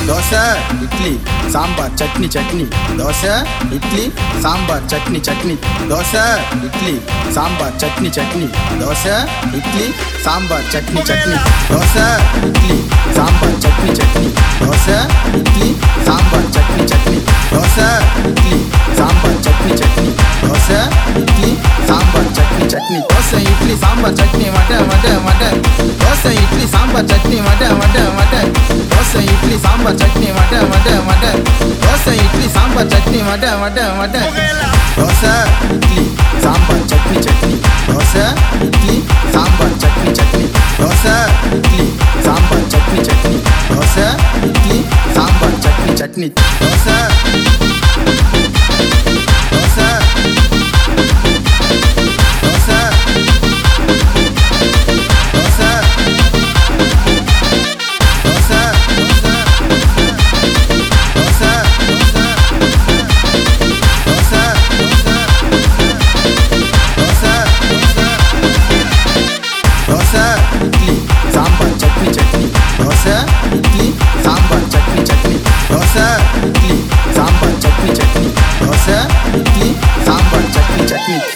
dosa idli sambar chutney chutney dosa idli sambar chutney chutney dosa idli sambar chutney chutney dosa idli sambar chutney chutney dosa idli sambar chutney chutney dosa idli sambar chutney chutney dosa idli sambar chutney chutney dosa idli sambar chutney chutney dosa idli sambar chutney வடை வடை வடை dosa idli sambar chutney வடை வடை வடை dosa idli sambar chutney வடை வடை வடை dosa idli sambar chutney வடை வடை வடை dosa idli sambar chutney chutney dosa idli sambar chutney chutney dosa idli sambar chutney chutney dosa idli sambar chutney chutney dosa dosa dosa dosa dosa dosa dosa dosa dosa idli sambar chutney chutney dosa idli sambar chutney chutney dosa idli sambar chutney chutney dosa idli sambar chutney chutney